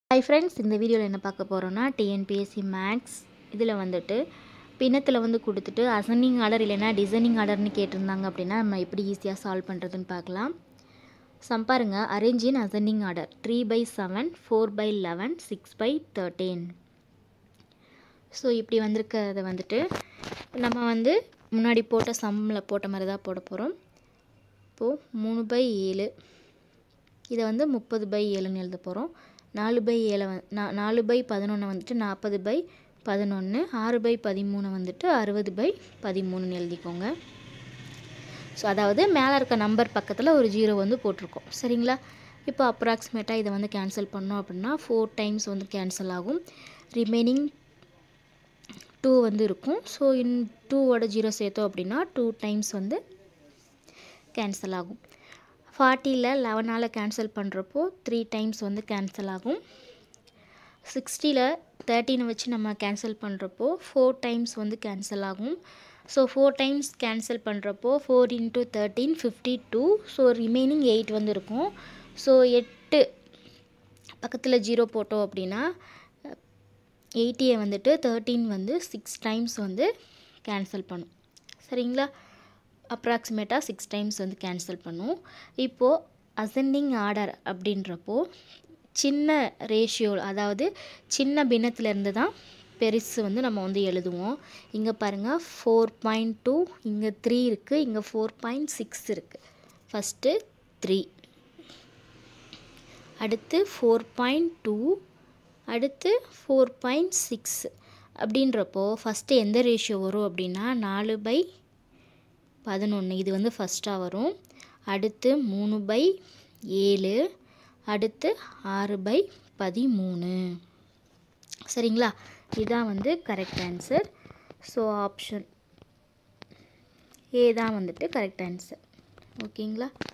hi friends இந்த வீடியோவில் என்ன பார்க்க போகிறோன்னா டிஎன்பிஎஸ்சி மேக்ஸ் இதில் வந்துட்டு பின்னத்தில் வந்து கொடுத்துட்டு அசனிங் ஆர்டர் இல்லைன்னா டிசைனிங் ஆர்டர்னு கேட்டிருந்தாங்க அப்படின்னா நம்ம எப்படி ஈஸியாக சால்வ் பண்ணுறதுன்னு பார்க்கலாம் சம் பாருங்க அரேஞ்ச் இன் அசனிங் order three by seven four by eleven six by thirteen so இப்படி வந்திருக்கிறத வந்துட்டு நம்ம வந்து முன்னாடி போட்ட சம்மில் போட்ட மாதிரி தான் போட போகிறோம் இப்போது மூணு பை ஏழு இதை வந்து முப்பது பை ஏழுன்னு எழுத போகிறோம் நாலு பை ஏழை வ நா- நாலு பை பதினொன்று வந்துட்டு நாற்பது பை பதினொன்று ஆறு பை பதிமூணு வந்துட்டு அறுபது பை பதிமூணுன்னு எழுதிக்கோங்க ஸோ அதாவது மேலே இருக்க நம்பர் பக்கத்தில் ஒரு ஜீரோ வந்து போட்டிருக்கோம் சரிங்களா இப்போ அப்ராக்சிமேட்டாக இதை வந்து கேன்சல் பண்ணோம் அப்படின்னா ஃபோர் டைம்ஸ் வந்து கேன்சல் ஆகும் ரிமைனிங் டூ வந்து இருக்கும் ஸோ இன் டூவோட ஜீரோ சேர்த்தோம் அப்படின்னா டூ டைம்ஸ் வந்து கேன்சல் ஆகும் ஃபார்ட்டியில் லெவனால் கேன்சல் பண்ணுறப்போ த்ரீ டைம்ஸ் வந்து கேன்சல் ஆகும் சிக்ஸ்டியில் தேர்ட்டீனை வச்சு நம்ம கேன்சல் பண்ணுறப்போ ஃபோர் டைம்ஸ் வந்து கேன்சல் ஆகும் ஸோ ஃபோர் டைம்ஸ் கேன்சல் பண்ணுறப்போ four into thirteen fifty two so remaining eight வந்து இருக்கும் ஸோ எட்டு பக்கத்தில் ஜீரோ போட்டோம் அப்படின்னா எயிட்டியை வந்துட்டு தேர்ட்டீன் வந்து சிக்ஸ் டைம்ஸ் வந்து கேன்சல் பண்ணும் சரிங்களா அப்ராக்சிமேட்டாக சிக்ஸ் டைம்ஸ் வந்து கேன்சல் பண்ணும் இப்போது அசெண்டிங் ஆர்டர் அப்படின்றப்போ சின்ன ரேஷியோ அதாவது சின்ன பின்னத்துலேருந்து தான் பெருசு வந்து நம்ம வந்து எழுதுவோம் இங்கே பாருங்கள் ஃபோர் பாயிண்ட் டூ இங்கே த்ரீ இருக்குது இங்கே ஃபோர் பாயிண்ட் சிக்ஸ் இருக்குது ஃபஸ்ட்டு த்ரீ அடுத்து ஃபோர் பாயிண்ட் டூ அடுத்து ஃபோர் பாயிண்ட் சிக்ஸ் அப்படின்றப்போ ஃபஸ்ட்டு எந்த ரேஷியோ வரும் அப்படின்னா நாலு பை பதினொன்று இது வந்து ஃபஸ்ட்டாக வரும் அடுத்து மூணு பை ஏழு அடுத்து ஆறு பை பதிமூணு சரிங்களா இதுதான் வந்து correct answer so option A தான் வந்துட்டு கரெக்ட் ஆன்சர் ஓகேங்களா